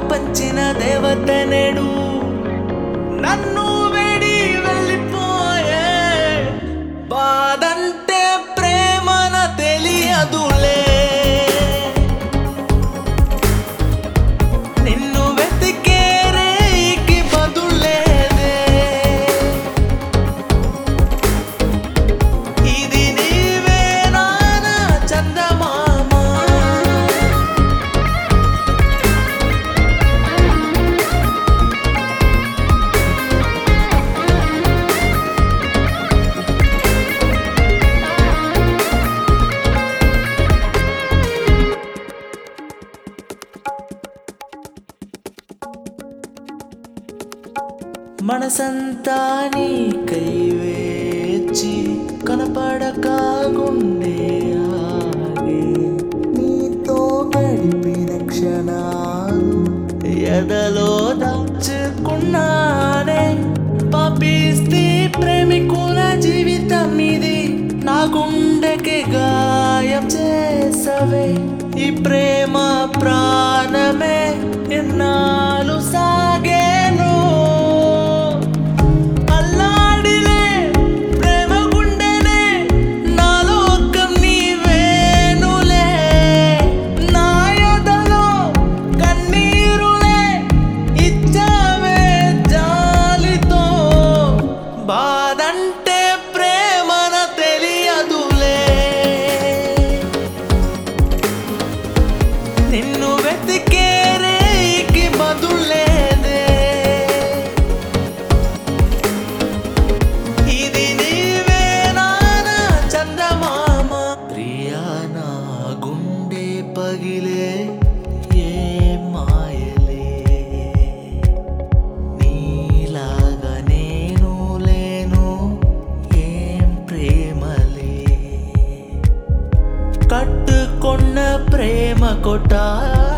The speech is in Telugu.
పంచిన దేవత నేడు నన్ను వేడి వెళ్ళిపోయే బాదంటే ప్రేమన తెలియదులే నిన్ను వెతికే రేయికి బదులేదే ఇది నీవే నానా చందమామ మనసంతా నీకై వేచి కనపడక గుండె ఆగే నీతో గడిపిన క్షణాలు ఎదలో దాచుకున్నానే పాపిస్తే ప్రేమికుల జీవితం ఇది నా గుండెకి గాయం చేసవే ఈ ప్రేమ ప్రాణమే ఎన్నాళ్ళు సాగేను అల్లాడిలే ప్రేమ గుండెనే నాలో ఒక్క నీవేనులే నా ఎదలో కన్నీరులే ఇచ్చావే జాలితో బాదంటే ప్రేమన తెలియదులే నిన్ను వెతికే రేయికి బదులేదే ఇది నీవే నానా చందమామ ప్రియా నా గుండె పగిలే ఏ మాయలే నీలాగా నేను లేను ఏం ప్రేమలే కట్టుకున్న ప్రేమ కొట్టాలి